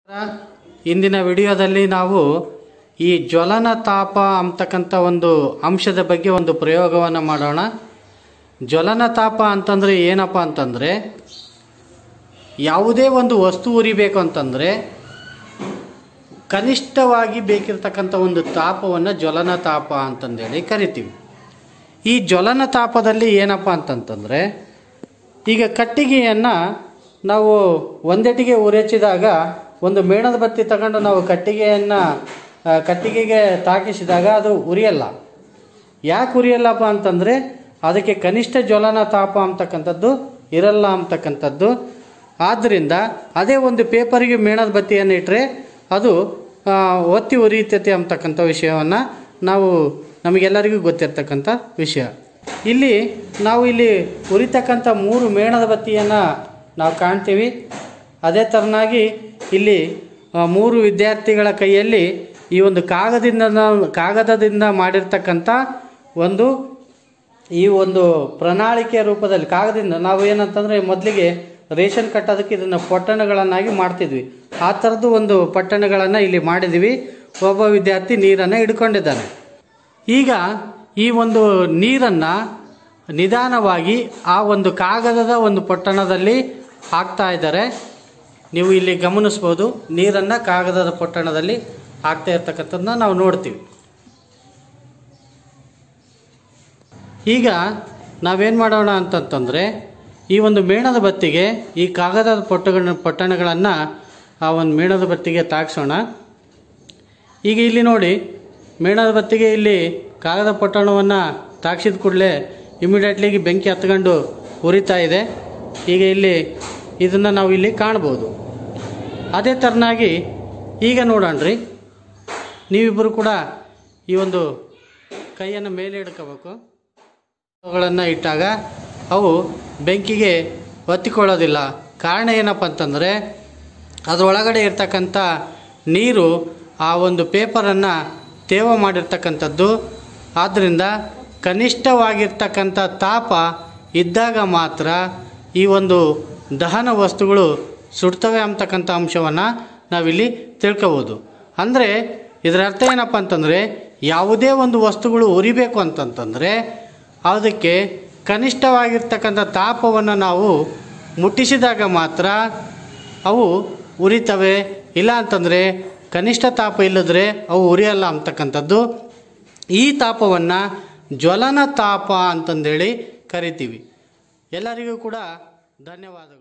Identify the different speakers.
Speaker 1: ಇಂದಿನ ವಿಡಿಯೋದಲ್ಲಿ ನಾವು ಈ ಜ್ವಲನ ತಾಪ ಅಂತಕ್ಕಂಥ ಒಂದು ಅಂಶದ ಬಗ್ಗೆ ಒಂದು ಪ್ರಯೋಗವನ್ನು ಮಾಡೋಣ ಜ್ವಲನ ತಾಪ ಅಂತಂದರೆ ಏನಪ್ಪ ಅಂತಂದರೆ ಯಾವುದೇ ಒಂದು ವಸ್ತು ಉರಿಬೇಕು ಅಂತಂದರೆ ಕನಿಷ್ಠವಾಗಿ ಬೇಕಿರತಕ್ಕಂಥ ಒಂದು ತಾಪವನ್ನು ಜ್ವಲನ ತಾಪ ಅಂತಂದೇಳಿ ಕರಿತೀವಿ ಈ ಜ್ವಲನ ತಾಪದಲ್ಲಿ ಏನಪ್ಪ ಅಂತಂತಂದರೆ ಈಗ ಕಟ್ಟಿಗೆಯನ್ನು ನಾವು ಒಂದೆಟಿಗೆ ಉರೇಚಿದಾಗ ಒಂದು ಮೇಣದ ಬತ್ತಿ ತಗೊಂಡು ನಾವು ಕಟ್ಟಿಗೆಯನ್ನು ಆ, ಕಟ್ಟಿಗೆಗೆ ತಾಕಿಸಿದಾಗ ಅದು ಉರಿಯಲ್ಲ ಯಾಕೆ ಉರಿಯಲ್ಲಪ್ಪ ಅಂತಂದರೆ ಅದಕ್ಕೆ ಕನಿಷ್ಠ ಜ್ವಲನ ತಾಪ ಅಂತಕ್ಕಂಥದ್ದು ಇರಲ್ಲ ಅಂತಕ್ಕಂಥದ್ದು ಆದ್ದರಿಂದ ಅದೇ ಒಂದು ಪೇಪರಿಗೆ ಮೇಣದ ಬತ್ತಿಯನ್ನು ಇಟ್ಟರೆ ಅದು ಆ, ಒತ್ತಿ ಉರಿಯುತ್ತೈತೆ ಅಂತಕ್ಕಂಥ ವಿಷಯವನ್ನು ನಾವು ನಮಗೆಲ್ಲರಿಗೂ ಗೊತ್ತಿರ್ತಕ್ಕಂಥ ವಿಷಯ ಇಲ್ಲಿ ನಾವು ಇಲ್ಲಿ ಉರಿತಕ್ಕಂಥ ಮೂರು ಮೇಣದ ಬತ್ತಿಯನ್ನು ನಾವು ಕಾಣ್ತೀವಿ ಅದೇ ಥರನಾಗಿ ಇಲ್ಲಿ ಆ, ಮೂರು ವಿದ್ಯಾರ್ಥಿಗಳ ಕೈಯಲ್ಲಿ ಈ ಒಂದು ಕಾಗದಿಂದ ಕಾಗದದಿಂದ ಮಾಡಿರ್ತಕ್ಕಂಥ ಒಂದು ಈ ಒಂದು ಪ್ರಣಾಳಿಕೆಯ ರೂಪದಲ್ಲಿ ಕಾಗದಿಂದ ನಾವು ಏನಂತಂದರೆ ಮೊದಲಿಗೆ ರೇಷನ್ ಕಟ್ಟೋದಕ್ಕೆ ಇದನ್ನು ಪೊಟ್ಟಣಗಳನ್ನಾಗಿ ಮಾಡ್ತಿದ್ವಿ ಆ ಥರದ್ದು ಒಂದು ಪಟ್ಟಣಗಳನ್ನು ಇಲ್ಲಿ ಮಾಡಿದ್ವಿ ಒಬ್ಬ ವಿದ್ಯಾರ್ಥಿ ನೀರನ್ನು ಹಿಡ್ಕೊಂಡಿದ್ದಾನೆ ಈಗ ಈ ಒಂದು ನೀರನ್ನು ನಿಧಾನವಾಗಿ ಆ ಒಂದು ಕಾಗದದ ಒಂದು ಪೊಟ್ಟಣದಲ್ಲಿ ಹಾಕ್ತಾ ಇದ್ದಾರೆ ನೀವು ಇಲ್ಲಿ ಗಮನಿಸ್ಬೋದು ನೀರನ್ನು ಕಾಗದದ ಪೊಟ್ಟಣದಲ್ಲಿ ಹಾಕ್ತಾ ಇರ್ತಕ್ಕಂಥದ್ದನ್ನ ನಾವು ನೋಡ್ತೀವಿ ಈಗ ನಾವೇನು ಮಾಡೋಣ ಅಂತಂತಂದರೆ ಈ ಒಂದು ಮೇಣದ ಬತ್ತಿಗೆ ಈ ಕಾಗದದ ಪೊಟ್ಟಗಳ ಪೊಟ್ಟಣಗಳನ್ನು ಆ ಒಂದು ಮೇಣದ ಬತ್ತಿಗೆ ತಾಗಿಸೋಣ ಈಗ ಇಲ್ಲಿ ನೋಡಿ ಮೇಣದ ಬತ್ತಿಗೆ ಇಲ್ಲಿ ಕಾಗದ ಪೊಟ್ಟಣವನ್ನು ತಾಗಿಸಿದ ಕೂಡಲೇ ಇಮಿಡಿಯೇಟ್ಲಿಗೆ ಬೆಂಕಿ ಹತ್ಕೊಂಡು ಉರಿತಾ ಇದೆ ಈಗ ಇಲ್ಲಿ ಇದನ್ನು ನಾವು ಇಲ್ಲಿ ಕಾಣ್ಬೋದು ಅದೇ ಥರನಾಗಿ ಈಗ ನೋಡೋಣ್ರಿ ನೀವಿಬ್ಬರು ಕೂಡ ಈ ಒಂದು ಕೈಯನ್ನು ಮೇಲೆ ಹಿಡ್ಕೋಬೇಕು ಅವುಗಳನ್ನು ಇಟ್ಟಾಗ ಅವು ಬೆಂಕಿಗೆ ಹೊತ್ತಿಕೊಳ್ಳೋದಿಲ್ಲ ಕಾರಣ ಏನಪ್ಪ ಅಂತಂದರೆ ಅದರೊಳಗಡೆ ಇರ್ತಕ್ಕಂಥ ನೀರು ಆ ಒಂದು ಪೇಪರನ್ನು ತೇವ ಮಾಡಿರ್ತಕ್ಕಂಥದ್ದು ಆದ್ದರಿಂದ ಕನಿಷ್ಠವಾಗಿರ್ತಕ್ಕಂಥ ತಾಪ ಇದ್ದಾಗ ಮಾತ್ರ ಈ ಒಂದು ದಹನ ವಸ್ತುಗಳು ಸುಡ್ತವೆ ಅಂತಕ್ಕಂಥ ಅಂಶವನ್ನು ನಾವಿಲ್ಲಿ ತಿಳ್ಕೋಬೋದು ಅಂದರೆ ಇದರ ಅರ್ಥ ಏನಪ್ಪ ಅಂತಂದರೆ ಯಾವುದೇ ಒಂದು ವಸ್ತುಗಳು ಉರಿಬೇಕು ಅಂತಂತಂದರೆ ಅದಕ್ಕೆ ಕನಿಷ್ಠವಾಗಿರ್ತಕ್ಕಂಥ ತಾಪವನ್ನು ನಾವು ಮುಟ್ಟಿಸಿದಾಗ ಮಾತ್ರ ಅವು ಉರಿತವೆ ಇಲ್ಲ ಅಂತಂದರೆ ಕನಿಷ್ಠ ತಾಪ ಇಲ್ಲದ್ರೆ ಅವು ಉರಿಯಲ್ಲ ಅಂತಕ್ಕಂಥದ್ದು ಈ ತಾಪವನ್ನು ಜ್ವಲನ ತಾಪ ಅಂತಂದೇಳಿ ಕರಿತೀವಿ ಎಲ್ಲರಿಗೂ ಕೂಡ ಧನ್ಯವಾದಗಳು